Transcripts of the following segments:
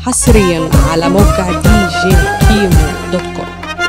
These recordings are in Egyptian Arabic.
حصريا على موقع دي جي كيمو دوت كوم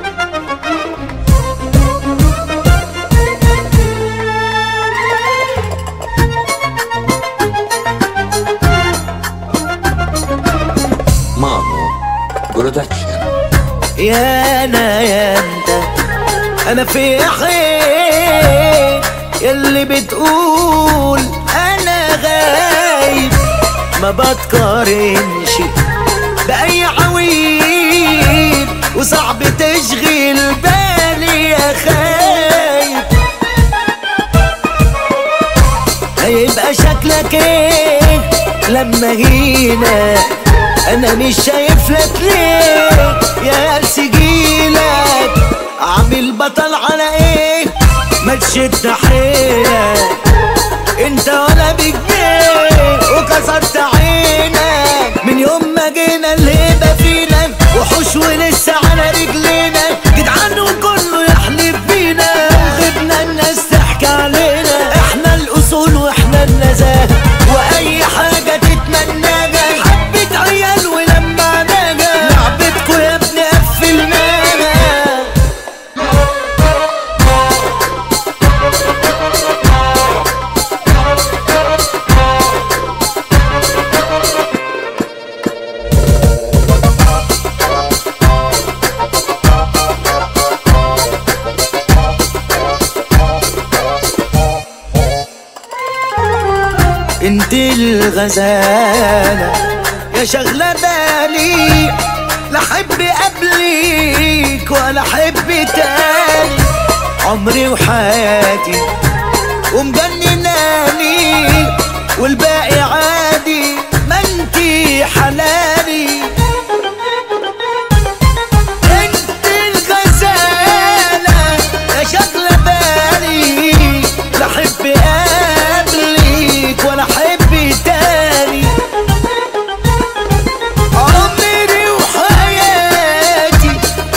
مامو برودكشن يا انا يا انت انا في حين يلي بتقول انا غايب ما بتقارنش باي عويل وصعب تشغل بالي يا خايب هيبقى شكلك ايه لما جينا انا مش شايف لك ليه يا سجيلك عامل بطل على ايه ما تشد حيلك انت ولا بجنيه وكسرت عينك من يوم ما جينا الهبه فينا وحوش ولسه على رجلينا جدعان وكله يحلف بينا وغبنا الناس تحكي علينا احنا الاصول واحنا النزاهه واي حاجه تتمناها حبه عيال ولما نجا لعبتكوا يا ابني قفلناها انت الغزالة يا شغلة بالي لا احب قبليك ولا احب تاني عمري وحياتي ومجنناني والباقي عادي ما انتي حلالي انت الغزالة يا شغلة بالي لا احب قبلك ولا احب تاني عمري وحياتي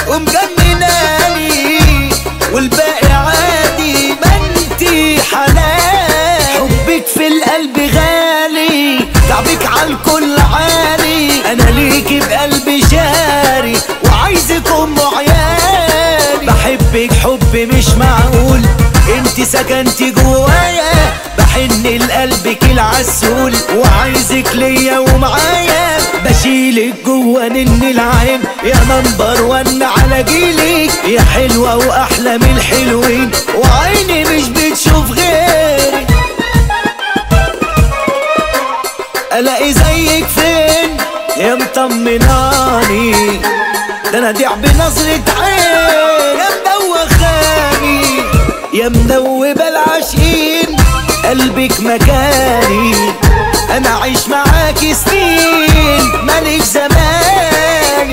ومجنناني والباقي عادي ما انتي حلال حبك في القلب غالي تعبك عالكل عالي انا ليكي بقلبي شاري وعايزك ام عيالي بحبك حب مش معقول انت سكنتي جوايا بحن لقلبك العسول وعايزك ليا ومعايا بشيلك جوا نن العين يا نمبر ون على جيلك يا حلوة واحلى من الحلوين وعيني مش بتشوف غيرك الاقي زيك فين يا مطمناني ده انا ديع بنظرة عين يا مدوخاني يا مدوبة العاشقين قلبك مكاني انا عايش معاكي سنين مالك زماني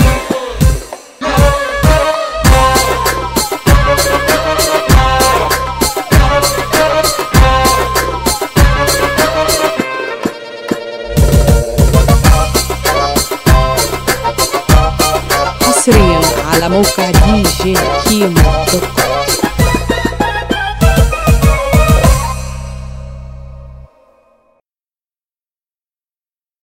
حصريا على موقع دي جي كيمو دوت كوم